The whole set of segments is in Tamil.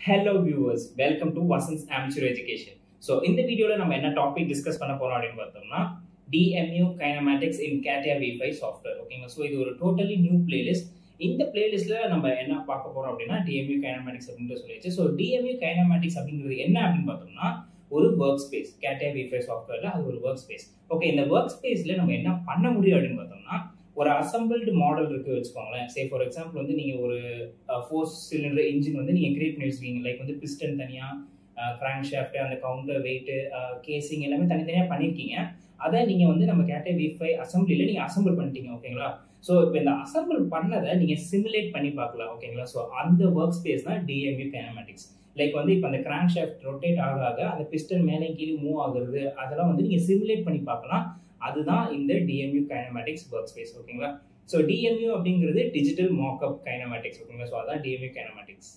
hello viewers welcome to Vasanth ஆம்ச்சூர் எஜுகேஷன் ஸோ இந்த வீடியோவில் நம்ம என்ன டாபிக் டிஸ்கஸ் பண்ண போறோம் அப்படின்னு பார்த்தோம்னா TMU kinematics in CATIA V five software ஓகேங்களா ஸோ இது ஒரு டோட்டலி நியூ பிளேலிஸ்ட் இந்த பிளேலிஸ்ட்ல நம்ம என்ன பார்க்க போறோம் அப்படின்னா டிஎம்யூ கைனமேட்டிக்ஸ் அப்படின்ற சொல்லிச்சு ஸோ டிஎம்யூ கைனமேட்டிக்ஸ் அப்படிங்கிறது என்ன அப்படின்னு பார்த்தோம்னா ஒரு workspace CATIA V five சாஃப்ட்வேர்ல அது ஒரு ஒர்க் ஸ்பேஸ் ஓகே இந்த ஒர்க் ஸ்பேஸ்ல நம்ம என்ன பண்ண முடியும் அப்படின்னு பார்த்தோம்னா ஒரு அசம்பிள்டு மாடல் இருக்கு வச்சுக்கோங்களேன் சே ஃபார் எக்ஸாம்பிள் வந்து நீங்க ஒரு ஃபோர் சிலிண்டர் இன்ஜின் வந்து நீங்க கிரியேட் பண்ணி வச்சிருக்கீங்க லைக் வந்து பிஸ்டன் தனியா கிராங்க் ஷாஃப்ட் அந்த கவுண்டர் வெயிட் கேசிங் எல்லாமே தனித்தனியாக பண்ணியிருக்கீங்க அதை நீங்கள் வந்து நம்ம கேட்டே வி ஃபை அசம்பிளியில் நீங்கள் அசம்பிள் பண்ணிட்டீங்க ஓகேங்களா ஸோ இப்போ இந்த அசம்பிள் பண்ணதை நீங்கள் சிமுலேட் பண்ணி பார்க்கலாம் ஓகேங்களா ஸோ அந்த ஒர்க் ஸ்பேஸ் தான் டிஎம்யூ கைனமேட்டிக்ஸ் லைக் வந்து இப்போ அந்த கிராங்க் ஷாஃப்ட் ரொட்டேட் ஆக ஆக அந்த பிஸ்டன் மேலே கீழே மூவ் ஆகுறது அதெல்லாம் வந்து நீங்கள் சிமுலேட் பண்ணி பார்க்கலாம் அதுதான் இந்த டிஎம்யூ கைனமேட்டிக்ஸ் ஒர்க் ஸ்பேஸ் ஓகேங்களா ஸோ டிஎம்யூ அப்படிங்கிறது டிஜிட்டல் மாக்அப் கைனமேட்டிக்ஸ் ஓகேங்களா ஸோ அதான் டிஎம்யூ கைனமேட்டிக்ஸ்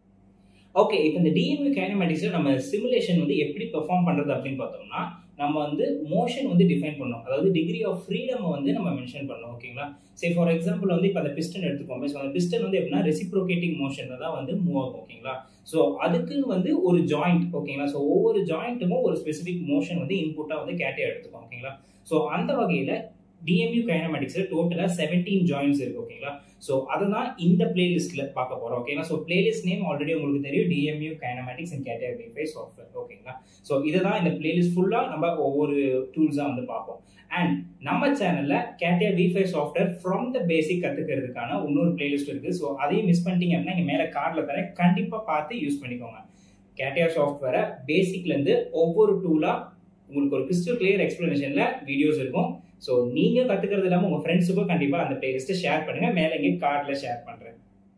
ஓகே இப்போ இந்த டிஎம்யூ கைனமேட்டிக்ஸில் நம்ம சிமுலேஷன் வந்து எப்படி பெர்ஃபார்ம் பண்ணுறது அப்படின்னு பார்த்தோம்னா நம்ம வந்து மோஷன் வந்து டிஃபைன் பண்ணோம் அதாவது டிகிரி ஆஃப் ஃப்ரீடம் வந்து நம்ம மென்ஷன் பண்ணோம் ஓகேங்களா சரி ஃபார் எக்ஸாம்பிள் வந்து இப்போ அந்த பிஸ்டன் எடுத்துக்கோங்க ஸோ அந்த பிஸ்டன் வந்து எப்படின்னா ரெசிப்ரோகேட்டிங் மோஷனில் தான் வந்து மூவ் ஆகும் ஓகேங்களா ஸோ அதுக்குன்னு வந்து ஒரு ஜாயிண்ட் ஓகேங்களா ஸோ ஒவ்வொரு ஜாயிண்ட்டுக்கும் ஒரு ஸ்பெசிஃபிக் மோஷன் வந்து இன்புட்டாக வந்து கேட்டே எடுத்துக்கும் ஓகேங்களா ஸோ அந்த வகையில் டிஎம்யூ கைனமேட்டிக்ஸில் டோட்டலாக செவன்டீன் ஜாயின்ஸ் இருக்கு ஓகேங்களா ஸோ அதை தான் இந்த பிளேலிஸ்ட்டில் பார்க்க போகிறோம் ஓகேங்களா ஸோ பிளேலிஸ்ட் நேம் ஆல்ரெடி உங்களுக்கு தெரியும் டிஎம்யூ கைனமேட்டிக்ஸ் அண்ட் கேட்டியர் வைஃபை சாஃப்ட்வேர் ஓகேங்களா ஸோ இதை தான் இந்த பிளேலிஸ்ட் ஃபுல்லாக நம்ம ஒவ்வொரு டூல்ஸாக வந்து பார்ப்போம் அண்ட் நம்ம சேனலில் கேட்டியர் விஃபை சாஃப்ட்வேர் ஃப்ரம் த பேசிக் கற்றுக்கிறதுக்கான இன்னொரு பிளேலிஸ்ட் இருக்குது ஸோ அதையும் மிஸ் பண்ணிட்டீங்க அப்படின்னா இங்கே மேலே கார்டில் தரேன் கண்டிப்பாக பார்த்து யூஸ் பண்ணிக்கோங்க கேட்டியர் சாஃப்ட்வேரை பேசிக்லேருந்து ஒவ்வொரு டூலாக உங்களுக்கு ஒரு கிறிஸ்டல் கிளியர் எக்ஸ்பிளனேஷனில் வீடியோஸ் இருக்கும் ஸோ நீங்கள் கற்றுக்கிறது இல்லாமல் உங்கள் ஃப்ரெண்ட்ஸுக்கும் கண்டிப்பாக அந்த பிளேலிஸ்ட்டை ஷேர் பண்ணுங்கள் மேலே இங்கே கார்டில் ஷேர் பண்ணுறேன்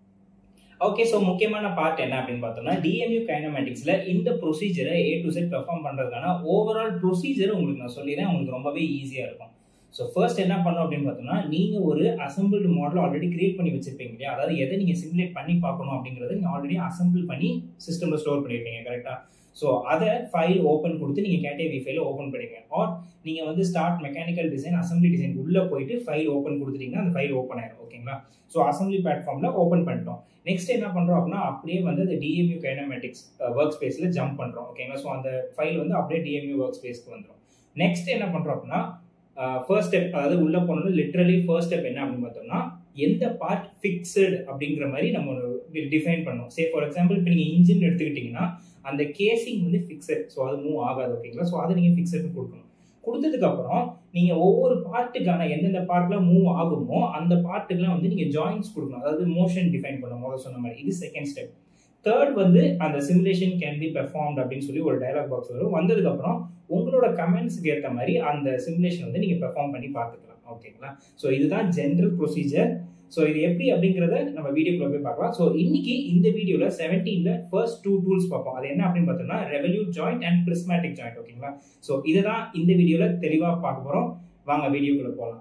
ஓகே ஸோ முக்கியமான பார்ட் என்ன அப்படின்னு பார்த்தோம்னா டிஎம்யூ கைனமேட்டிக்ஸில் இந்த ப்ரொசீஜரை ஏ டு செட் பெர்ஃபார்ம் பண்ணுறதுக்கான ஓவரால் ப்ரொசீஜர் உங்களுக்கு நான் சொல்லிடுறேன் உங்களுக்கு ரொம்பவே ஈஸியாக இருக்கும் ஸோ ஃபர்ஸ்ட் என்ன பண்ணோம் அப்படின்னு பார்த்தோம்னா நீங்கள் ஒரு அசம்பிள்டு மாடல் ஆல்ரெடி கிரியேட் பண்ணி வச்சிருப்பீங்க இல்லையா அதாவது எதை நீங்கள் சிமுலேட் பண்ணி பார்க்கணும் அப்படிங்கிறத நீங்கள் ஆல்ரெடி அசம்பிள் பண்ணி சிஸ்டமில் ஸ்டோர் பண்ணியிருப்பீங்க கரெக்டாக ஸோ அதை ஃபைல் ஓப்பன் கொடுத்து நீங்கள் கேட்டே வி ஃபைல ஓப்பன் பண்ணிங்க ஆர் நீங்கள் வந்து start mechanical design assembly design உள்ளே போயிட்டு ஃபைல் ஓப்பன் கொடுத்துட்டீங்கன்னா அந்த ஃபைல் ஓப்பன் ஆயிடும் ஓகேங்களா ஸோ அசம்பிளி பிளாட்ஃபார்மில் ஓப்பன் பண்ணிட்டோம் நெக்ஸ்ட் என்ன பண்ணுறோம் அப்படின்னா அப்படியே வந்து அந்த டிஎம்யூ கைனமேட்டிக்ஸ் ஒர்க் ஸ்பேஸில் ஜம்ப் பண்ணுறோம் ஓகேங்களா ஸோ அந்த ஃபைல் வந்து அப்படியே டிஎம்யூ ஒர்க் ஸ்பேஸ்க்கு வந்துடும் நெக்ஸ்ட் என்ன பண்ணுறோம் அப்படின்னா ஃபர்ஸ்ட் ஸ்டெப் அதாவது உள்ளே போனது லிட்ரலி ஃபர்ஸ்ட் ஸ்டெப் என்ன அப்படின்னு பார்த்தோம்னா எந்த பார்ட் ஃபிக்ஸடு அப்படிங்கிற மாதிரி நம்ம டிஃபைன் பண்ணோம் சே ஃபார் எக்ஸாம்பிள் இப்போ நீங்கள் இன்ஜின் எடுத்துக்கிட்டிங்கன்னா அந்த கேசிங் வந்து ஃபிக்ஸட் ஸோ அது மூவ் ஆகாது ஓகேங்களா ஸோ அதை நீங்கள் ஃபிக்ஸட்னு கொடுக்கணும் கொடுத்ததுக்கப்புறம் நீங்கள் ஒவ்வொரு பார்ட்டுக்கான எந்தெந்த பார்ட்லாம் மூவ் ஆகுமோ அந்த பார்ட்டுக்கெலாம் வந்து நீங்கள் ஜாயின்ஸ் கொடுக்கணும் அதாவது மோஷன் டிஃபைன் பண்ணணும் முதல்ல சொன்ன மாதிரி இது செகண்ட் ஸ்டெப் தேர்ட் வந்து அந்த சிமுலேஷன் கேன் பி பெர்ஃபார்ம்ட் அப்படின்னு சொல்லி ஒரு டைலாக் பாக்ஸ் வரும் வந்ததுக்கப்புறம் உங்களோட கமெண்ட்ஸ்க்கு ஏற்ற மாதிரி அந்த சிமுலேஷன் வந்து நீங்கள் பெர்ஃபார்ம் பண்ணி பார்த்துக்கலாம் ஓகேங்களா ஸோ இதுதான் ஜென்ரல் ப்ரொசீஜர் ஸோ இது எப்படி அப்படிங்கிறத நம்ம வீடியோக்குள்ள போய் பார்க்கலாம் ஸோ இன்னைக்கு இந்த வீடியோவில் செவன்டீனில் ஃபர்ஸ்ட் டூ டூல்ஸ் பார்ப்போம் அது என்ன அப்படின்னு பார்த்தோம்னா revolute joint and prismatic joint ஓகேங்களா ஸோ இதை தான் இந்த வீடியோவில் தெளிவாக பார்க்க போகிறோம் வாங்க வீடியோக்குள்ள போகலாம்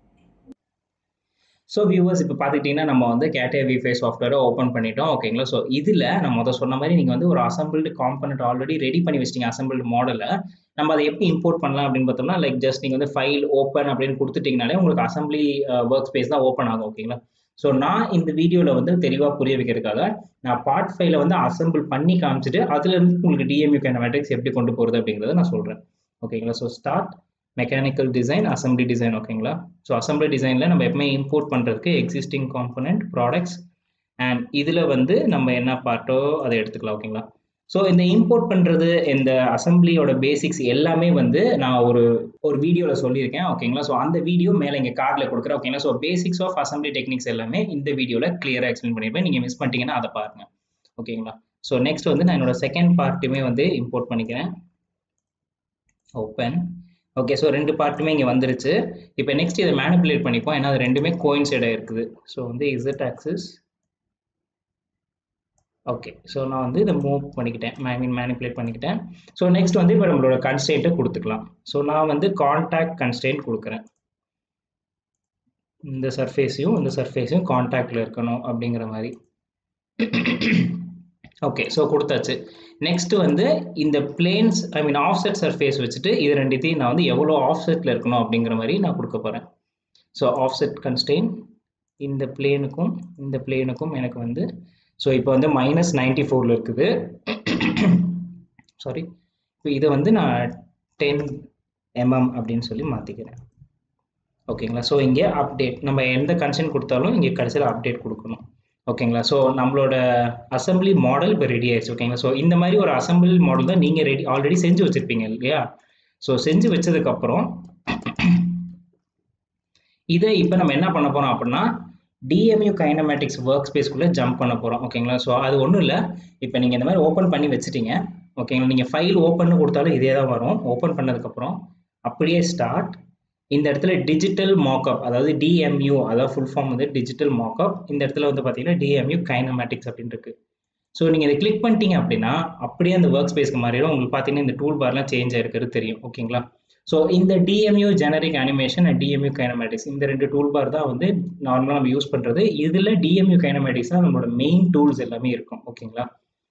ஸோ வியூவர்ஸ் இப்போ பார்த்துக்கிட்டிங்கன்னா நம்ம வந்து கேட்டே விஃபை சாஃப்ட்வேரை ஓப்பன் பண்ணிட்டோம் ஓகேங்களா ஸோ இதில் நம்ம முதல் சொன்ன மாதிரி நீங்கள் வந்து ஒரு அசம்பிள்டு காம்பனண்ட் ஆல்ரெடி ரெடி பண்ணி வச்சிட்டீங்க அசம்பிள்டு மாடலை நம்ம அதை எப்படி இம்போர்ட் பண்ணலாம் அப்படின்னு பார்த்தோம்னா லைக் ஜஸ்ட் நீங்கள் வந்து ஃபைல் ஓப்பன் அப்படின்னு கொடுத்துட்டிங்கனாலே உங்களுக்கு அசம்பிளி ஒர்க் ஸ்பேஸ் தான் ஓப்பன் ஆகும் ஓகேங்களா ஸோ நான் இந்த வீடியோவில் வந்து தெளிவாக புரிய வைக்கிறதுக்காக நான் பார்ட் ஃபைலை வந்து அசம்பிள் பண்ணி காமிச்சிட்டு அதுலேருந்து உங்களுக்கு டிஎம்யூ கைனமேட்டிக்ஸ் எப்படி கொண்டு போகிறது அப்படிங்கிறத நான் சொல்கிறேன் ஓகேங்களா so start mechanical design assembly design ஓகேங்களா ஸோ அசம்பிளி டிசைனில் நம்ம எப்பவுமே இம்போர்ட் பண்ணுறதுக்கு எக்ஸிஸ்டிங் காம்பனண்ட் ப்ராடக்ட்ஸ் அண்ட் இதில் வந்து நம்ம என்ன பார்ட்டோ அதை எடுத்துக்கலாம் ஓகேங்களா ஸோ இந்த இம்போர்ட் பண்ணுறது இந்த அசம்பிளியோட பேசிக்ஸ் எல்லாமே வந்து நான் ஒரு ஒரு வீடியோவில் சொல்லியிருக்கேன் ஓகேங்களா ஸோ அந்த வீடியோ மேலே இங்கே கார்டில் கொடுக்குறேன் ஓகேங்களா so basics of assembly techniques எல்லாமே இந்த வீடியோவில் கிளியராக எக்ஸ்பிளைன் பண்ணியிருப்பேன் நீங்கள் மிஸ் பண்ணிட்டீங்கன்னா அதை பாருங்கள் ஓகேங்களா ஸோ நெக்ஸ்ட் வந்து நான் என்னோட செகண்ட் பார்ட்டுமே வந்து இம்போர்ட் பண்ணிக்கிறேன் ஓப்பன் ஓகே ஸோ ரெண்டு பார்ட்டுமே இங்கே வந்துருச்சு இப்போ நெக்ஸ்ட் இதை மேனிப்புலேட் பண்ணிப்போம் ஏன்னா அது ரெண்டுமே கோயின்சைடாக இருக்குது ஸோ வந்து இசட் ஆக்சிஸ் ஓகே ஸோ நான் வந்து இதை மூவ் பண்ணிக்கிட்டேன் ஐ மீன் மேனிப்புலேட் பண்ணிக்கிட்டேன் ஸோ நெக்ஸ்ட் வந்து இப்போ நம்மளோட கன்ஸ்டெயின்ட்டை கொடுத்துக்கலாம் ஸோ நான் வந்து கான்டாக்ட் கன்ஸ்டெயின்ட் கொடுக்குறேன் இந்த சர்ஃபேஸையும் இந்த சர்ஃபேஸையும் கான்டாக்டில் இருக்கணும் அப்படிங்கிற மாதிரி ஓகே ஸோ கொடுத்தாச்சு நெக்ஸ்ட் வந்து இந்த planes I mean offset surface வச்சுட்டு இது ரெண்டுத்தையும் நான் வந்து எவ்வளோ ஆஃப்செட்டில் இருக்கணும் அப்படிங்கிற மாதிரி நான் கொடுக்க போகிறேன் ஸோ ஆஃப்செட் கன்ஸ்டெயின் இந்த பிளேனுக்கும் இந்த பிளேனுக்கும் எனக்கு வந்து ஸோ இப்போ வந்து மைனஸ் நைன்டி ஃபோரில் இருக்குது சாரி இப்போ இதை வந்து நான் டென் எம்எம் அப்படின்னு சொல்லி மாற்றிக்கிறேன் ஓகேங்களா ஸோ இங்கே அப்டேட் நம்ம எந்த கன்சென்ட் கொடுத்தாலும் இங்கே கடைசியில் அப்டேட் கொடுக்கணும் ஓகேங்களா ஸோ நம்மளோட அசம்பிளி மாடல் இப்போ ரெடி ஆயிடுச்சு ஓகேங்களா ஸோ இந்த மாதிரி ஒரு அசம்பிளி மாடல் தான் நீங்கள் ரெடி ஆல்ரெடி செஞ்சு வச்சுருப்பீங்க இல்லையா ஸோ செஞ்சு வச்சதுக்கப்புறம் இதை இப்போ நம்ம என்ன பண்ண போகிறோம் அப்படின்னா டிஎம்யூ கைனமேட்டிக்ஸ் ஒர்க் ஸ்பேஸ்க்குள்ளே ஜம்ப் பண்ண போகிறோம் ஓகேங்களா ஸோ அது ஒன்றும் இல்லை இப்போ நீங்கள் இந்த மாதிரி ஓப்பன் பண்ணி வச்சுட்டீங்க ஓகேங்களா நீங்கள் ஃபைல் ஓப்பன் கொடுத்தாலும் இதே தான் வரும் ஓப்பன் பண்ணதுக்கப்புறம் அப்படியே ஸ்டார்ட் இந்த இடத்துல டிஜிட்டல் மாக்அப் அதாவது டிஎம்யூ அதாவது ஃபுல் ஃபார்ம் வந்து டிஜிட்டல் மாக்அப் இந்த இடத்துல வந்து பார்த்தீங்கன்னா டிஎம்யூ கைனமேட்டிக்ஸ் அப்படின்னு இருக்கு ஸோ நீங்கள் இதை கிளிக் பண்ணிட்டீங்க அப்படின்னா அப்படியே அந்த ஒர்க் ஸ்பேஸ்க்கு மாறிடும் உங்களுக்கு பார்த்தீங்கன்னா இந்த டூல் பார்லாம் சேஞ்ச் ஆயிருக்கிறது தெரியும் ஓகேங்களா ஸோ இந்த DMU generic animation and DMU kinematics இந்த ரெண்டு டூல் பார் தான் வந்து நார்மலாக நம்ம யூஸ் பண்ணுறது இதில் டிஎம்யூ கைனமேட்டிக்ஸ் தான் நம்மளோட மெயின் டூல்ஸ் எல்லாமே இருக்கும் ஓகேங்களா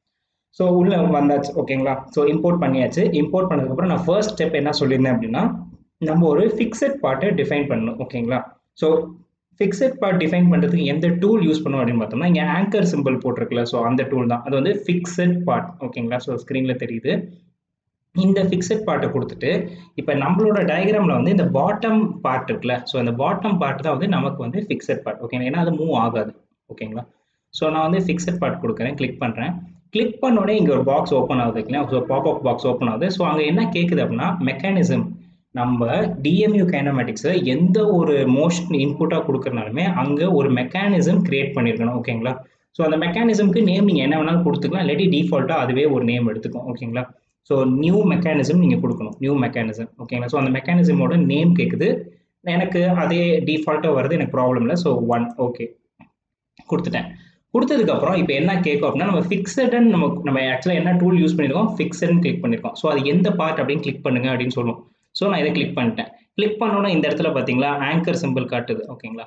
ஸோ உள்ள வந்தாச்சு ஓகேங்களா ஸோ இம்போர்ட் பண்ணியாச்சு இம்போர்ட் பண்ணதுக்கப்புறம் நான் ஃபர்ஸ்ட் ஸ்டெப் என்ன சொல்லியிருந்தேன் அப்படின்னா நம்ம ஒரு ஃபிக்ஸட் பார்ட்டை டிஃபைன் பண்ணணும் ஓகேங்களா ஸோ ஃபிக்ஸட் பார்ட் டிஃபைன் பண்ணுறதுக்கு எந்த டூல் யூஸ் பண்ணும் அப்படின்னு பார்த்தோம்னா இங்கே ஆங்கர் சிம்பிள் போட்டிருக்குல்ல ஸோ அந்த டூல் தான் அது வந்து ஃபிக்ஸட் பார்ட் ஓகேங்களா ஸோ ஸ்க்ரீனில் தெரியுது இந்த ஃபிக்ஸட் பார்ட்டை கொடுத்துட்டு இப்போ நம்மளோட டயக்ராமில் வந்து இந்த பாட்டம் பார்ட் இருக்குல்ல ஸோ அந்த பாட்டம் பார்ட் தான் வந்து நமக்கு வந்து ஃபிக்ஸட் பார்ட் ஓகேங்களா ஏன்னா அது மூவ் ஆகாது ஓகேங்களா ஸோ நான் வந்து ஃபிக்ஸட் பார்ட் கொடுக்குறேன் கிளிக் பண்ணுறேன் கிளிக் பண்ணோடனே இங்கே ஒரு பாக்ஸ் ஓப்பன் ஆகுது இல்லையா ஸோ பாப்அப் பாக்ஸ் ஓப்பன் ஆகுது ஸோ அங்கே என்ன கேட்குது அப்படின்னா மெக்கானிசம் நம்ம டிஎம்யூ கைனமேட்டிக்ஸை எந்த ஒரு மோஷன் இன்புட்டாக கொடுக்குறனாலுமே அங்கே ஒரு மெக்கானிசம் கிரியேட் பண்ணியிருக்கணும் ஓகேங்களா ஸோ அந்த மெக்கானிசம்க்கு நேம் நீங்கள் என்ன வேணாலும் கொடுத்துக்கலாம் இல்லாட்டி டிஃபால்ட்டாக அதுவே ஒரு நேம் எடுத்துக்கும் ஓகேங்களா ஸோ நியூ மெக்கானிசம் நீங்கள் கொடுக்கணும் நியூ மெக்கானிசம் ஓகேங்களா ஸோ அந்த மெக்கானிசமோட நேம் கேட்குது எனக்கு அதே டிஃபால்ட்டாக வருது எனக்கு ப்ராப்ளம் இல்லை ஸோ ஒன் ஓகே கொடுத்துட்டேன் கொடுத்ததுக்கப்புறம் இப்போ என்ன கேட்கும் அப்படின்னா நம்ம ஃபிக்ஸட்னு நம்ம நம்ம ஆக்சுவலாக என்ன டூல் யூஸ் பண்ணியிருக்கோம் ஃபிக்ஸட்னு கிளிக் பண்ணியிருக்கோம் ஸோ அது எந்த பார்ட் அப்படின்னு கிளிக் பண்ணுங்க அப்படின்னு சொல்லும் ஸோ நான் இதை கிளிக் பண்ணிட்டேன் கிளிக் பண்ணோன்னா இந்த இடத்துல பார்த்தீங்களா ஆங்கர் சிம்பிள் காட்டுது ஓகேங்களா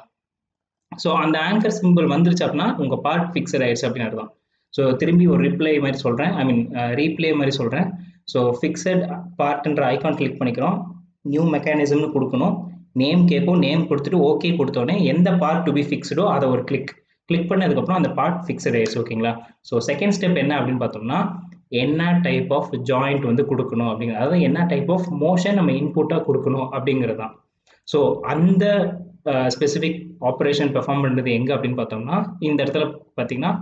ஸோ அந்த ஆங்கர் சிம்பிள் வந்துருச்சு அப்படின்னா உங்கள் பார்ட் ஃபிக்ஸட் ஆயிடுச்சு அப்படின்னு அர்த்தம் ஸோ திரும்பி ஒரு ரிப்ளை மாதிரி சொல்கிறேன் ஐ மீன் ரீப்ளே மாதிரி சொல்கிறேன் ஸோ ஃபிக்ஸட் பார்ட்ன்ற ஐக்கான் கிளிக் பண்ணிக்கிறோம் நியூ மெக்கானிசம்னு கொடுக்கணும் நேம் கேட்கும் நேம் கொடுத்துட்டு ஓகே கொடுத்தோடனே எந்த பார்ட் டு பி ஃபிக்ஸ்டோ அதை ஒரு கிளிக் கிளிக் பண்ணதுக்கப்புறம் அந்த பார்ட் ஃபிக்ஸட் ஆயிடுச்சு ஓகேங்களா ஸோ செகண்ட் ஸ்டெப் என்ன அப்படின்னு பார்த்தோம்னா என்ன டைப் ஆஃப் ஜாயிண்ட் வந்து கொடுக்கணும் அப்படிங்கிறது அதாவது என்ன டைப் ஆஃப் மோஷன் நம்ம இன்புட்டாக கொடுக்கணும் அப்படிங்கிறது தான் ஸோ அந்த ஸ்பெசிஃபிக் ஆப்ரேஷன் பெர்ஃபார்ம் பண்ணுறது எங்கே அப்படின்னு பார்த்தோம்னா இந்த இடத்துல பார்த்தீங்கன்னா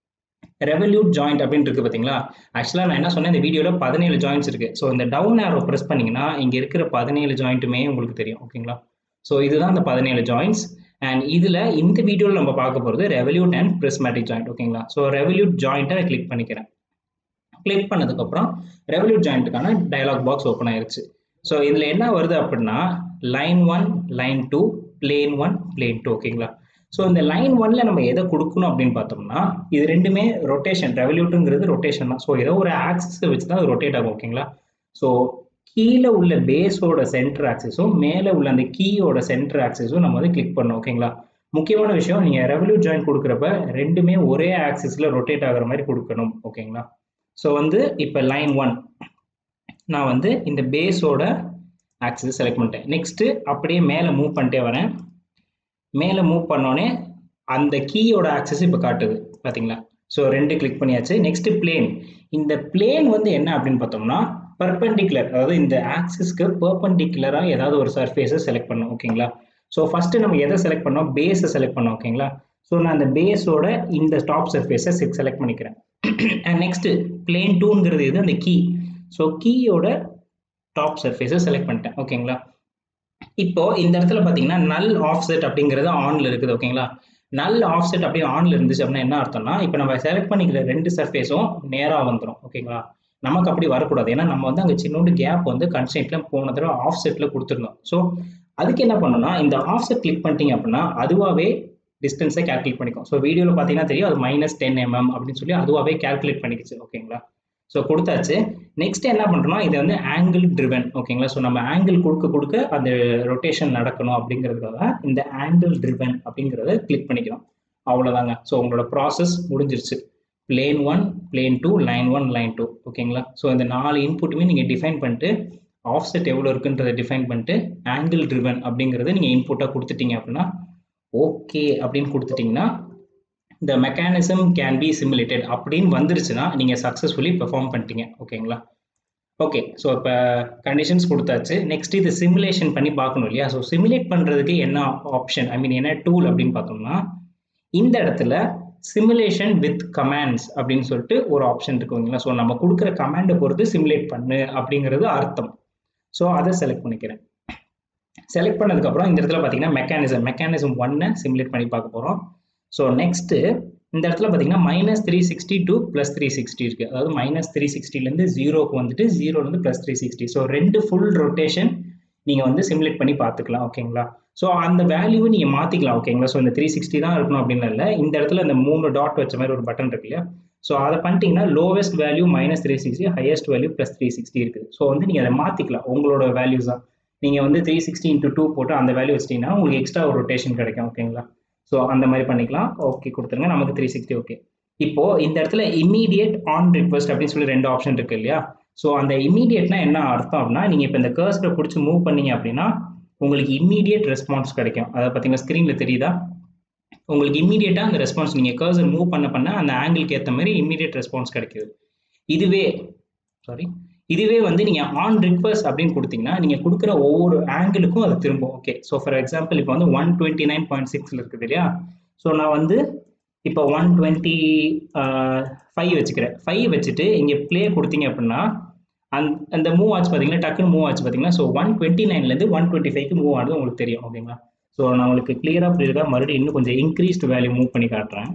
ரெவல்யூட் ஜாயிண்ட் அப்படின்னு இருக்கு பார்த்தீங்களா ஆக்சுவலாக நான் என்ன சொன்னேன் இந்த வீடியோவில் பதினேழு ஜாயின்ட்ஸ் இருக்கு ஸோ இந்த டவுன் ஆரோ ப்ரெஸ் பண்ணீங்கன்னா இங்கே இருக்கிற பதினேழு ஜாயிண்ட்டுமே உங்களுக்கு தெரியும் ஓகேங்களா ஸோ இதுதான் அந்த பதினேழு ஜாயின்ட்ஸ் அண்ட் இதில் இந்த வீடியோவில் நம்ம பார்க்க போகிறது ரெவல்யூட் அண்ட் பிரிஸ்மேட்டிக் ஜாயிண்ட் ஓகேங்களா ஸோ ரெவல்யூட் ஜாயிண்ட்டை கிளிக் பண்ணிக்கிறேன் கிளிக் பண்ணதுக்கப்புறம் ரெவல்யூட் ஜாயிண்ட்டுக்கான டயலாக் பாக்ஸ் ஓப்பன் ஆயிருச்சு ஸோ இதில் என்ன வருது அப்படின்னா line one line two plane one plane two ஓகேங்களா ஸோ இந்த லைன் ஒன்ல நம்ம எதை கொடுக்கணும் அப்படின்னு பார்த்தோம்னா இது ரெண்டுமே ரொட்டேஷன் ரெவல்யூட்டுங்கிறது ரொட்டேஷன் தான் ஸோ ஏதோ ஒரு ஆக்சிஸை வச்சு தான் அது ரொட்டேட் ஆகும் ஓகேங்களா ஸோ கீழே உள்ள பேஸோட சென்டர் ஆக்சிஸும் மேலே உள்ள அந்த கீயோட சென்டர் ஆக்சிஸும் நம்ம வந்து கிளிக் பண்ணோம் ஓகேங்களா முக்கியமான விஷயம் நீங்கள் ரெவல்யூட் ஜாயின் கொடுக்குறப்ப ரெண்டுமே ஒரே ஆக்சிஸில் ரொட்டேட் ஆகிற மாதிரி கொடுக்கணும் ஓகேங்களா ஸோ வந்து இப்போ லைன் ஒன் நான் வந்து இந்த பேஸோட ஆக்சிஸ் செலக்ட் பண்ணிட்டேன் நெக்ஸ்ட்டு அப்படியே மேலே மூவ் பண்ணிட்டே வரேன் மேலே மூவ் பண்ணோடனே அந்த கீயோட ஆக்சஸ் இப்போ காட்டுது பார்த்தீங்களா ஸோ ரெண்டு கிளிக் பண்ணியாச்சு நெக்ஸ்ட் பிளேன் இந்த பிளேன் வந்து என்ன அப்படின்னு பார்த்தோம்னா பர்பண்டிகுலர் அதாவது இந்த ஆக்சிஸ்க்கு பர்பண்டிகுலராக ஏதாவது ஒரு சர்ஃபேஸை செலக்ட் பண்ணோம் ஓகேங்களா ஸோ ஃபஸ்ட்டு நம்ம எதை செலக்ட் பண்ணோம் பேஸை செலக்ட் பண்ணோம் ஓகேங்களா ஸோ நான் அந்த பேஸோட இந்த டாப் சர்ஃபேஸை செலக்ட் பண்ணிக்கிறேன் அண்ட் நெக்ஸ்ட்டு பிளேன் டூங்கிறது இது அந்த கீ ஸோ கீயோட டாப் சர்ஃபேஸை செலக்ட் பண்ணிட்டேன் ஓகேங்களா இப்போ இந்த இடத்துல பார்த்தீங்கன்னா நல் ஆஃப்செட் அப்படிங்கிறது ஆன்ல இருக்குது ஓகேங்களா நல் ஆஃப்செட் அப்படியே ஆன்ல இருந்துச்சு அப்படின்னா என்ன அர்த்தம்னா இப்போ நம்ம செலக்ட் பண்ணிக்கிற ரெண்டு சர்ஃபேஸும் நேராக வந்துடும் ஓகேங்களா நமக்கு அப்படி வரக்கூடாது ஏன்னா நம்ம வந்து அங்கே சின்னோண்டு கேப் வந்து கன்ஸ்டன்ட்ல போன தடவை ஆஃப் செட்டில் கொடுத்துருந்தோம் ஸோ அதுக்கு என்ன பண்ணணும்னா இந்த ஆஃப் செட் கிளிக் பண்ணிட்டீங்க அப்படின்னா அதுவாகவே டிஸ்டன்ஸை கேல்குலேட் பண்ணிக்கும் ஸோ வீடியோவில் பார்த்தீங்கன்னா தெரியும் அது மைனஸ் டென் எம்எம் அப்படின்னு சொல்லி அதுவாகவே கேல்குலேட் பண்ணிக்கிச்சு ஓகேங்களா ஸோ கொடுத்தாச்சு நெக்ஸ்ட் என்ன பண்ணுறோம்னா இது வந்து ஆங்கிள் ட்ரிவன் ஓகேங்களா ஸோ நம்ம ஆங்கிள் கொடுக்க கொடுக்க அந்த ரொட்டேஷன் நடக்கணும் அப்படிங்கிறதுக்காக இந்த ஆங்கிள் ட்ரிவன் அப்படிங்கிறத கிளிக் பண்ணிக்கிறோம் அவ்வளோதாங்க ஸோ உங்களோட ப்ராசஸ் முடிஞ்சிருச்சு plane one plane two line one line two ஓகேங்களா ஸோ இந்த நாலு இன்புட்டுமே நீங்கள் டிஃபைன் பண்ணிட்டு ஆஃப் செட் எவ்வளோ இருக்குன்றதை டிஃபைன் பண்ணிட்டு ஆங்கிள் ட்ரிவன் அப்படிங்கிறத நீங்கள் இன்புட்டாக கொடுத்துட்டீங்க அப்படின்னா ஓகே அப்படின்னு கொடுத்துட்டிங்கன்னா the mechanism can be simulated அப்படின்னு வந்துருச்சுன்னா நீங்கள் சக்ஸஸ்ஃபுல்லி பெர்ஃபார்ம் பண்ணிட்டீங்க ஓகேங்களா ஓகே ஸோ இப்போ கண்டிஷன்ஸ் கொடுத்தாச்சு நெக்ஸ்ட் இது சிமுலேஷன் பண்ணி பார்க்கணும் இல்லையா ஸோ சிமுலேட் பண்ணுறதுக்கு என்ன ஆப்ஷன் ஐ மீன் என்ன டூல் அப்படின்னு பார்த்தோம்னா இந்த இடத்துல சிமுலேஷன் வித் கமாண்ட்ஸ் அப்படின்னு சொல்லிட்டு ஒரு ஆப்ஷன் இருக்கு ஓகேங்களா ஸோ நம்ம கொடுக்குற கமாண்டை பொறுத்து சிமுலேட் பண்ணு அப்படிங்கிறது அர்த்தம் ஸோ அதை செலக்ட் பண்ணிக்கிறேன் செலக்ட் பண்ணதுக்கப்புறம் இந்த இடத்துல பார்த்தீங்கன்னா மெக்கானிசம் மெக்கானிசம் ஒன்னை சிமுலேட் பண்ணி பார்க்க போகிறோம் ஸோ நெக்ஸ்ட்டு இந்த இடத்துல பார்த்தீங்கன்னா minus three sixty to plus three sixty இருக்குது அதாவது மைனஸ் த்ரீ சிக்ஸ்டிலேருந்து ஜீரோக்கு வந்துட்டு ஜீரோலேருந்து ப்ளஸ் த்ரீ சிக்ஸ்டி ஸோ ரெண்டு ஃபுல் ரொட்டேஷன் நீங்கள் வந்து சிமுலேட் பண்ணி பார்த்துக்கலாம் ஓகேங்களா ஸோ அந்த வேல்யூவை நீங்கள் மாற்றிக்கலாம் ஓகேங்களா ஸோ இந்த த்ரீ சிக்ஸ்டி தான் இருக்கணும் அப்படின்னு இல்லை இந்த இடத்துல இந்த மூணு டாட் வச்ச மாதிரி ஒரு பட்டன் இருக்கு இல்லையா ஸோ அதை பண்ணிட்டீங்கன்னா lowest value minus three sixty highest value plus three sixty இருக்குது ஸோ வந்து நீங்கள் அதை மாற்றிக்கலாம் உங்களோட வேல்யூஸ் தான் நீங்கள் வந்து த்ரீ சிக்ஸ்டி இன்ட்டு டூ போட்டு அந்த வேல்யூ வச்சிட்டிங்கன்னா உங்களுக்கு எக்ஸ்ட்ரா ஒரு ரொட்டேஷன் கிடைக்கும் ஓகேங்களா ஸோ அந்த மாதிரி பண்ணிக்கலாம் ஓகே கொடுத்துருங்க நமக்கு த்ரீ சிக்ஸ்டி ஓகே இப்போ இந்த இடத்துல இம்மீடியட் ஆன் ரிக்வஸ்ட் அப்படின்னு சொல்லி ரெண்டு ஆப்ஷன் இருக்கு இல்லையா ஸோ அந்த இம்மீடியட்னா என்ன அர்த்தம் அப்படின்னா நீங்கள் இப்போ இந்த கர்ஸரை பிடிச்சி மூவ் பண்ணீங்க அப்படின்னா உங்களுக்கு இம்மீடியட் ரெஸ்பான்ஸ் கிடைக்கும் அதை பார்த்தீங்கன்னா ஸ்க்ரீனில் தெரியுதா உங்களுக்கு இம்மீடியட்டாக அந்த ரெஸ்பான்ஸ் நீங்கள் கர்சர் மூவ் பண்ண பண்ண அந்த ஆங்கிளுக்கு ஏற்ற மாதிரி இம்மீடியட் ரெஸ்பான்ஸ் கிடைக்குது இதுவே சாரி இதுவே வந்து நீங்கள் ஆன் ரிக்வஸ்ட் அப்படின்னு கொடுத்தீங்கன்னா நீங்கள் கொடுக்குற ஒவ்வொரு ஆங்கிளுக்கும் அது திரும்பும் ஓகே ஸோ ஃபார் எக்ஸாம்பிள் இப்போ வந்து ஒன் டுவெண்ட்டி நைன் பாயிண்ட் சிக்ஸில் இருக்குது இல்லையா ஸோ நான் வந்து இப்போ ஒன் டுவெண்ட்டி ஃபைவ் வச்சுக்கிறேன் ஃபைவ் வச்சுட்டு இங்கே ப்ளே கொடுத்தீங்க அப்படின்னா அந் அந்த மூவ் ஆச்சு பார்த்தீங்கன்னா டக்குன்னு மூவ் ஆச்சு பார்த்தீங்கன்னா ஸோ ஒன் டுவெண்ட்டி நைன்லேருந்து ஒன் டுவெண்ட்டி ஃபைவ்க்கு மூவ் ஆனது உங்களுக்கு தெரியும் ஓகேங்களா ஸோ நான் உங்களுக்கு கிளியராக புரியுதா மறுபடியும் இன்னும் கொஞ்சம் இன்க்ரீஸ்டு வேல்யூ மூவ் பண்ணி காட்டுறேன்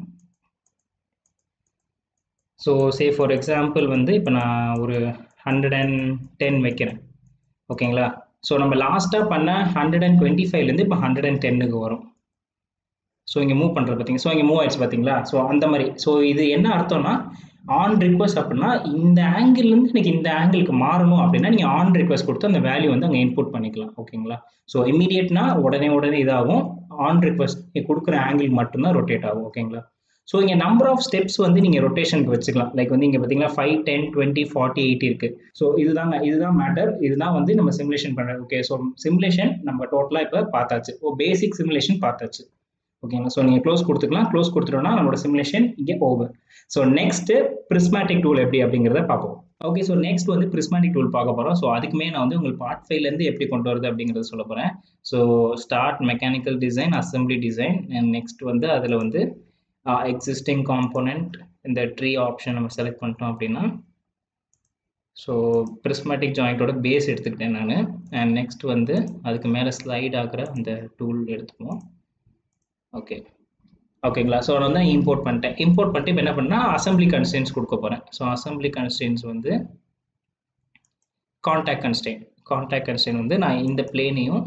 ஸோ சே ஃபார் எக்ஸாம்பிள் வந்து இப்போ நான் ஒரு ஹண்ட்ரட் அண்ட் டென் வைக்கிறேன் ஓகேங்களா ஸோ நம்ம லாஸ்ட்டாக பண்ண ஹண்ட்ரட் அண்ட் டுவெண்ட்டி ஃபைவ்லேருந்து இப்போ ஹண்ட்ரட் அண்ட் டென்னுக்கு வரும் ஸோ இங்கே மூவ் பண்ணுறது பார்த்தீங்க ஸோ இங்கே மூவ் ஆயிடுச்சு பார்த்தீங்களா ஸோ அந்த மாதிரி ஸோ இது என்ன அர்த்தம்னா ஆன் ரிக்வஸ்ட் அப்படின்னா இந்த ஆங்கிள்லேருந்து எனக்கு இந்த ஆங்கிளுக்கு மாறணும் அப்படின்னா நீங்கள் ஆன் ரிக்வஸ்ட் கொடுத்து அந்த வேல்யூ வந்து அங்கே இன்புட் பண்ணிக்கலாம் ஓகேங்களா ஸோ இமீடியட்னா உடனே உடனே இதாகும் ஆன் ரிக்வஸ்ட் கொடுக்குற ஆங்கிள் மட்டும்தான் ரொட்டேட் ஆகும் ஓகேங்களா ஸோ இங்கே நம்பர் ஆஃப் ஸ்டெப்ஸ் வந்து நீங்கள் ரொட்டேஷனுக்கு வச்சுக்கலாம் லைக் வந்து இங்கே பார்த்தீங்கன்னா five ten twenty forty eighty இருக்குது ஸோ இதுதாங்க இதுதான் மேட்டர் இதுதான் வந்து நம்ம சிமுலேஷன் பண்ணுறது ஓகே ஸோ சிமுலேஷன் நம்ம டோட்டலாக இப்போ பார்த்தாச்சு ஓ பேசிக் சிமுலேஷன் பார்த்தாச்சு ஓகேங்களா ஸோ நீங்கள் க்ளோஸ் கொடுத்துக்கலாம் க்ளோஸ் கொடுத்துட்டோம்னா நம்மளோட சிமுலேஷன் இங்கே over so next prismatic tool எப்படி அப்படிங்கிறத பார்ப்போம் ஓகே ஸோ நெக்ஸ்ட் வந்து பிரிஸ்மேட்டிக் டூல் பார்க்க போகிறோம் ஸோ அதுக்குமே நான் வந்து உங்களுக்கு பார்ட் ஃபைவ்லேருந்து எப்படி கொண்டு வருது அப்படிங்கிறத சொல்ல போகிறேன் so start mechanical design assembly design and next வந்து அதில் வந்து எக்ஸிஸ்டிங் காம்போனண்ட் இந்த ட்ரீ ஆப்ஷன் நம்ம செலக்ட் பண்ணிட்டோம் அப்படின்னா ஸோ ப்ரிஸ்மேட்டிக் ஜாயிண்ட்டோட பேஸ் எடுத்துக்கிட்டேன் நான் அண்ட் நெக்ஸ்ட் வந்து அதுக்கு மேலே ஸ்லைட் ஆகிற அந்த டூல் எடுத்துக்குவோம் ஓகே ஓகேங்களா ஸோ நான் வந்து இம்போர்ட் பண்ணிட்டேன் இம்போர்ட் பண்ணிட்டு இப்போ என்ன பண்ணால் அசம்பிளி கன்ஸ்டன்ஸ் கொடுக்க போகிறேன் ஸோ அசம்பிளி கன்ஸ்டன்ஸ் வந்து கான்டாக்ட் கன்ஸ்டெயின் கான்டாக்ட் கன்ஸ்டெயின் வந்து நான் இந்த பிளேனையும்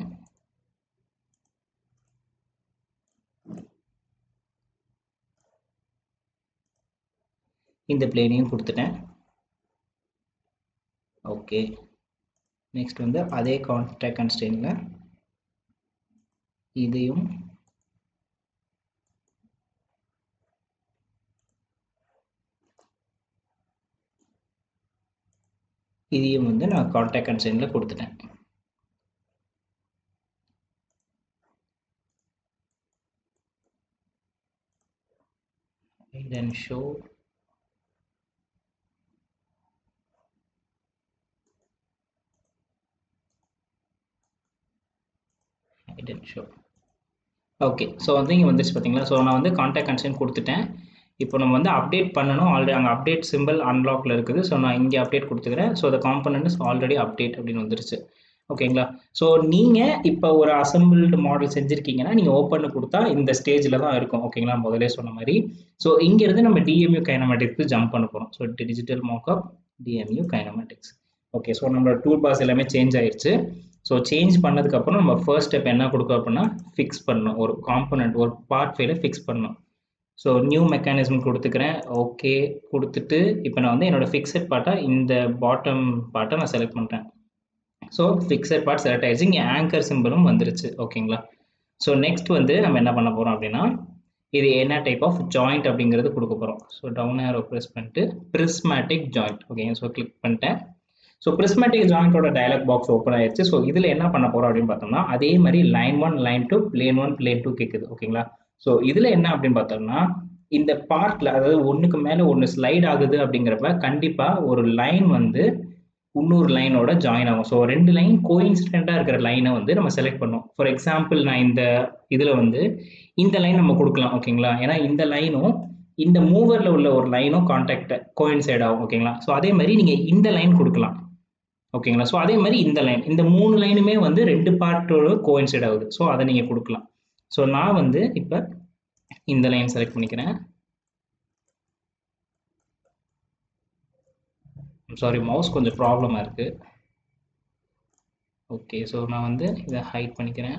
இந்த பிளேனையும் கொடுத்துட்டேன் ஓகே நெக்ஸ்ட் வந்து அதே கான்டாக்ட் கன்ஸ்டெயினில் இதையும் இதையும் வந்து நான் கான்டாக்ட் கன்சைனில் கொடுத்துட்டேன் then show then show okay so வந்து இங்கே வந்துச்சு பார்த்தீங்களா ஸோ நான் வந்து கான்டாக்ட் கன்சைன் கொடுத்துட்டேன் இப்போ நம்ம வந்து அப்டேட் பண்ணணும் ஆல்ரெடி அங்கே அப்டேட் சிம்பிள் அன்லாக்ல இருக்குது ஸோ நான் இங்கே அப்டேட் கொடுத்துக்கிறேன் so the component is already update அப்படின்னு வந்துருச்சு ஓகேங்களா ஸோ நீங்கள் இப்போ ஒரு அசம்பிள்டு மாடல் செஞ்சுருக்கீங்கன்னா நீங்கள் ஓப்பனில் கொடுத்தா இந்த ஸ்டேஜில் தான் இருக்கும் ஓகேங்களா முதலே சொன்ன மாதிரி ஸோ இங்கேருந்து நம்ம டிஎம்யூ கைனமேட்டிக்ஸ்க்கு ஜம்ப் பண்ண போகிறோம் so digital markup DMU kinematics okay so நம்மளோட டூல் பாஸ் எல்லாமே சேஞ்ச் ஆயிடுச்சு ஸோ சேஞ்ச் பண்ணதுக்கப்புறம் நம்ம ஃபர்ஸ்ட் ஸ்டெப் என்ன கொடுக்கும் அப்படின்னா ஃபிக்ஸ் பண்ணணும் ஒரு காம்பனண்ட் ஒரு பார்ட் ஃபைல ஃபிக்ஸ் பண்ணணும் ஸோ நியூ மெக்கானிசம் கொடுத்துக்கிறேன் ஓகே கொடுத்துட்டு இப்போ நான் வந்து என்னோடய ஃபிக்ஸட் பார்ட்டாக இந்த பாட்டம் பார்ட்டை நான் செலக்ட் பண்ணுறேன் ஸோ ஃபிக்ஸட் பார்ட் செலக்ட் ஆயிடுச்சு இங்கே ஆங்கர் சிம்பிளும் வந்துருச்சு ஓகேங்களா ஸோ நெக்ஸ்ட் வந்து நம்ம என்ன பண்ண போகிறோம் அப்படின்னா இது என்ன டைப் ஆஃப் ஜாயிண்ட் அப்படிங்கிறது கொடுக்க போகிறோம் ஸோ டவுன் ஏரோ ப்ரெஸ் பண்ணிட்டு ப்ரிஸ்மேட்டிக் ஜாயிண்ட் ஓகேங்க ஸோ கிளிக் பண்ணிட்டேன் ஸோ ப்ரிஸ்மேட்டிக் ஜாயிண்டோட டயலாக் பாக்ஸ் ஓப்பன் ஆயிடுச்சு ஸோ இதில் என்ன பண்ண போகிறோம் அப்படின்னு பார்த்தோம்னா அதே மாதிரி line one line two plane one plane two கேட்குது ஓகேங்களா ஸோ இதில் என்ன அப்படின்னு பார்த்தோம்னா இந்த பார்ட்ல அதாவது ஒன்றுக்கு மேலே ஒன்று ஸ்லைட் ஆகுது அப்படிங்கிறப்ப கண்டிப்பாக ஒரு லைன் வந்து இன்னொரு லைனோட ஜாயின் ஆகும் ஸோ ரெண்டு லைன் கோயின்சிடெண்ட்டாக இருக்கிற லைனை வந்து நம்ம செலக்ட் பண்ணோம் ஃபார் எக்ஸாம்பிள் நான் இந்த இதில் வந்து இந்த லைன் நம்ம கொடுக்கலாம் ஓகேங்களா ஏன்னா இந்த லைனும் இந்த மூவரில் உள்ள ஒரு லைனும் கான்டாக்ட் கோயின்சைட் ஆகும் ஓகேங்களா ஸோ அதே மாதிரி நீங்கள் இந்த லைன் கொடுக்கலாம் ஓகேங்களா ஸோ அதே மாதிரி இந்த லைன் இந்த மூணு லைனுமே வந்து ரெண்டு பார்ட்டோட கோயின்சைட் ஆகுது ஸோ அதை நீங்கள் கொடுக்கலாம் ஸோ நான் வந்து இப்போ இந்த லைன் செலக்ட் பண்ணிக்கிறேன் சாரி மவுஸ் கொஞ்சம் ப்ராப்ளமாக இருக்குது ஓகே ஸோ நான் வந்து இதை ஹைட் பண்ணிக்கிறேன்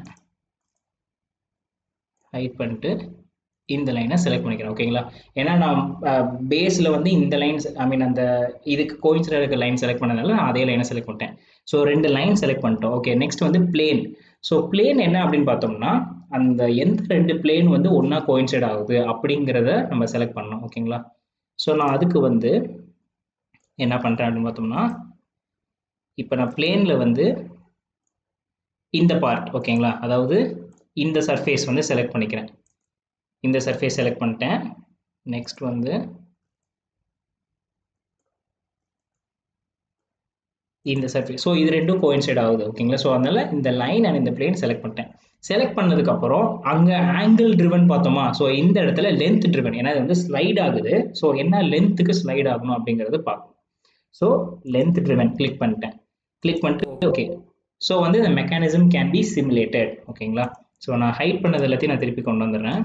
ஹைட் பண்ணிட்டு இந்த லைனை செலக்ட் பண்ணிக்கிறேன் ஓகேங்களா ஏன்னா நான் பேஸில் வந்து இந்த லைன் ஐ மீன் அந்த இதுக்கு கோயின்சிடர் இருக்க லைன் செலக்ட் பண்ணதுனால நான் அதே லைனை செலக்ட் பண்ணிட்டேன் ஸோ ரெண்டு லைன் செலக்ட் பண்ணிட்டோம் ஓகே நெக்ஸ்ட் வந்து பிளேன் ஸோ பிளேன் என்ன அப்படின்னு பார்த்தோம்னா அந்த எந்த ரெண்டு பிளேன் வந்து ஒன்றா கோயின்சைட் ஆகுது அப்படிங்கிறத நம்ம செலக்ட் பண்ணோம் ஓகேங்களா ஸோ நான் அதுக்கு வந்து என்ன பண்ணுறேன் அப்படின்னு பார்த்தோம்னா இப்போ நான் பிளேனில் வந்து இந்த பார்ட் ஓகேங்களா அதாவது இந்த சர்ஃபேஸ் வந்து செலக்ட் பண்ணிக்கிறேன் இந்த சர்ஃபேஸ் செலக்ட் பண்ணிட்டேன் நெக்ஸ்ட் வந்து இந்த சர்ஃபேஸ் ஸோ இது ரெண்டும் கோயின்சைட் ஆகுது ஓகேங்களா ஸோ அதனால இந்த லைன் அண்ட் இந்த பிளேன் செலக்ட் பண்ணிட்டேன் செலக்ட் பண்ணதுக்கப்புறம் அங்கே ஆங்கிள் ட்ரிவன் பார்த்தோமா ஸோ இந்த இடத்துல லென்த் ட்ரிவன் ஏன்னா இது வந்து ஸ்லைட் ஆகுது ஸோ என்ன லென்த்துக்கு ஸ்லைட் ஆகணும் அப்படிங்கிறது பார்க்கணும் ஸோ லென்த் ட்ரிவன் கிளிக் பண்ணிட்டேன் கிளிக் பண்ணிட்டு ஓகே ஸோ வந்து இந்த மெக்கானிசம் கேன் பி சிமுலேட்டட் ஓகேங்களா ஸோ நான் ஹைட் பண்ணது எல்லாத்தையும் நான் திருப்பி கொண்டு வந்துடுறேன்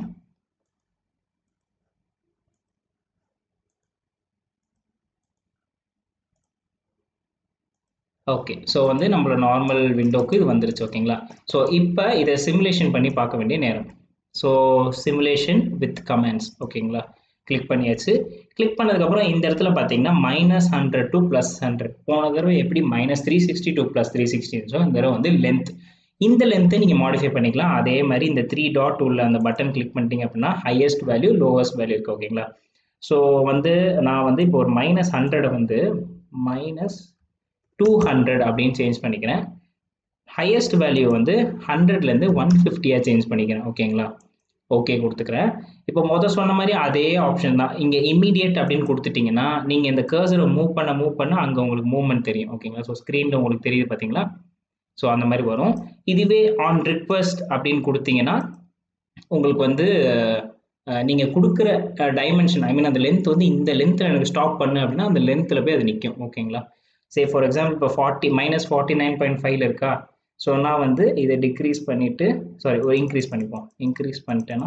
ஓகே ஸோ வந்து நம்மளோட நார்மல் விண்டோக்கு இது வந்துருச்சு ஓகேங்களா ஸோ இப்போ இதை சிமுலேஷன் பண்ணி பார்க்க வேண்டிய நேரம் ஸோ சிமுலேஷன் வித் கமெண்ட்ஸ் ஓகேங்களா கிளிக் பண்ணியாச்சு கிளிக் பண்ணதுக்கப்புறம் இந்த இடத்துல பார்த்தீங்கன்னா minus hundred to plus hundred போன தடவை எப்படி minus three sixty to plus three sixty இருந்துச்சோ இந்த தடவை வந்து லென்த் இந்த லென்த்தை நீங்கள் மாடிஃபை பண்ணிக்கலாம் அதே மாதிரி இந்த த்ரீ டாட் உள்ள அந்த பட்டன் கிளிக் பண்ணிட்டீங்க அப்படின்னா ஹையஸ்ட் வேல்யூ லோவஸ்ட் வேல்யூ இருக்குது ஓகேங்களா ஸோ வந்து நான் வந்து இப்போ ஒரு மைனஸ் ஹண்ட்ரடை வந்து மைனஸ் டூ ஹண்ட்ரட் அப்படின்னு சேஞ்ச் பண்ணிக்கிறேன் ஹையஸ்ட் வேல்யூ வந்து ஹண்ட்ரட்லேருந்து ஒன் ஃபிஃப்டியாக சேஞ்ச் பண்ணிக்கிறேன் ஓகேங்களா ஓகே கொடுத்துக்கிறேன் இப்போ மொதல் சொன்ன மாதிரி அதே ஆப்ஷன் தான் இங்கே இம்மீடியட் அப்படின்னு கொடுத்துட்டிங்கன்னா நீங்கள் இந்த கர்சரை மூவ் பண்ண மூவ் பண்ண அங்கே உங்களுக்கு மூவ்மெண்ட் தெரியும் ஓகேங்களா ஸோ ஸ்க்ரீனில் உங்களுக்கு தெரியுது பார்த்தீங்களா ஸோ அந்த மாதிரி வரும் இதுவே ஆன் ரிக்வஸ்ட் அப்படின்னு கொடுத்தீங்கன்னா உங்களுக்கு வந்து நீங்கள் கொடுக்குற டைமென்ஷன் ஐ மீன் அந்த லென்த் வந்து இந்த லென்த்தில் எனக்கு ஸ்டாப் பண்ணு அப்படின்னா அந்த லென்த்தில் போய் அது நிற்கும் ஓகேங்களா சே ஃபார் எக்ஸாம்பிள் இப்போ forty minus forty nine point ஃபைவ்ல இருக்கா ஸோ நான் வந்து இதை டிக்ரீஸ் பண்ணிவிட்டு சாரி ஒரு இன்க்ரீஸ் பண்ணிப்போம் இன்க்ரீஸ் பண்ணிட்டேன்னா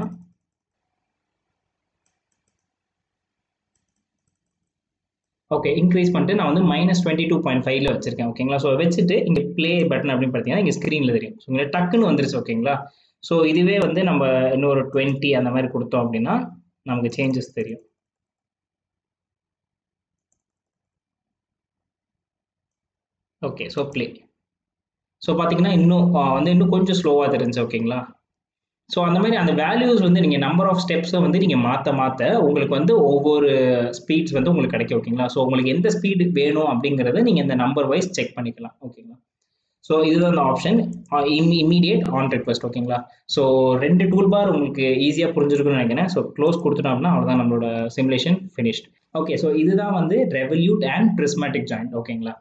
ஓகே இன்க்ரீஸ் பண்ணிட்டு நான் வந்து மைனஸ் டுவெண்ட்டி டூ பாயிண்ட் ஃபைவ்ல வச்சிருக்கேன் ஓகேங்களா ஸோ வச்சுட்டு இங்கே ப்ளே பட்டன் அப்படின்னு பார்த்தீங்கன்னா இங்கே ஸ்க்ரீனில் தெரியும் ஸோ இங்கே டக்குன்னு வந்துருச்சு ஓகேங்களா ஸோ இதுவே வந்து நம்ம இன்னொரு டுவெண்ட்டி அந்த மாதிரி கொடுத்தோம் அப்படின்னா நமக்கு சேஞ்சஸ் தெரியும் ஓகே ஸோ ப்ளே ஸோ பார்த்தீங்கன்னா இன்னும் வந்து இன்னும் கொஞ்சம் ஸ்லோவாக தெரிஞ்சு ஓகேங்களா ஸோ அந்த மாதிரி அந்த வேல்யூஸ் வந்து நீங்கள் நம்பர் ஆஃப் ஸ்டெப்ஸை வந்து நீங்கள் மாற்ற மாற்ற உங்களுக்கு வந்து ஒவ்வொரு ஸ்பீட்ஸ் வந்து உங்களுக்கு கிடைக்கும் ஓகேங்களா ஸோ உங்களுக்கு எந்த ஸ்பீடு வேணும் அப்படிங்கிறத நீங்கள் இந்த நம்பர் வைஸ் செக் பண்ணிக்கலாம் ஓகேங்களா ஸோ இதுதான் அந்த ஆப்ஷன் இம்மீடியட் ஆன் ரெக்வஸ்ட் ஓகேங்களா ஸோ ரெண்டு டூல் பார் உங்களுக்கு ஈஸியாக புரிஞ்சிருக்குன்னு நினைக்கிறேன் ஸோ க்ளோஸ் கொடுத்துட்டோம் அப்படின்னா அவ்வளோதான் நம்மளோட சிமுலேஷன் ஃபினிஷ்ட் ஓகே ஸோ இதுதான் வந்து ரெவல்யூட் அண்ட் ப்ரிஸ்மேட்டிக் ஜாயிண்ட் ஓகேங்களா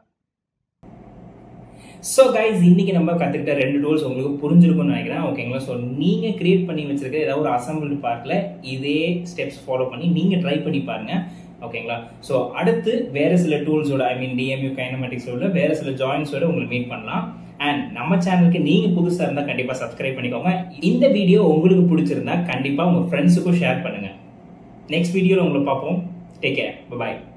ஸோ கைஸ் இன்னைக்கு நம்ம கற்றுக்கிட்ட ரெண்டு டூல்ஸ் உங்களுக்கு புரிஞ்சிருக்கும்னு நினைக்கிறேன் ஓகேங்களா ஸோ நீங்கள் கிரியேட் பண்ணி வச்சிருக்க ஏதாவது ஒரு அசம்பிள் பார்ட்டில் இதே ஸ்டெப்ஸ் ஃபாலோ பண்ணி நீங்கள் ட்ரை பண்ணி பாருங்க ஓகேங்களா ஸோ அடுத்து வேறு சில டூல்ஸோட ஐ மீன் டிஎம்யூ கைனமெட்டிக்ஸோட வேறு சில ஜாயின்ஸோட உங்களுக்கு மீட் பண்ணலாம் அண்ட் நம்ம சேனலுக்கு நீங்கள் புதுசாக இருந்தால் கண்டிப்பாக சப்ஸ்கிரைப் பண்ணிக்கோங்க இந்த வீடியோ உங்களுக்கு பிடிச்சிருந்தா கண்டிப்பாக உங்கள் ஃப்ரெண்ட்ஸுக்கும் ஷேர் பண்ணுங்கள் நெக்ஸ்ட் வீடியோவில் உங்களை பார்ப்போம் டேக் கேர் பாய்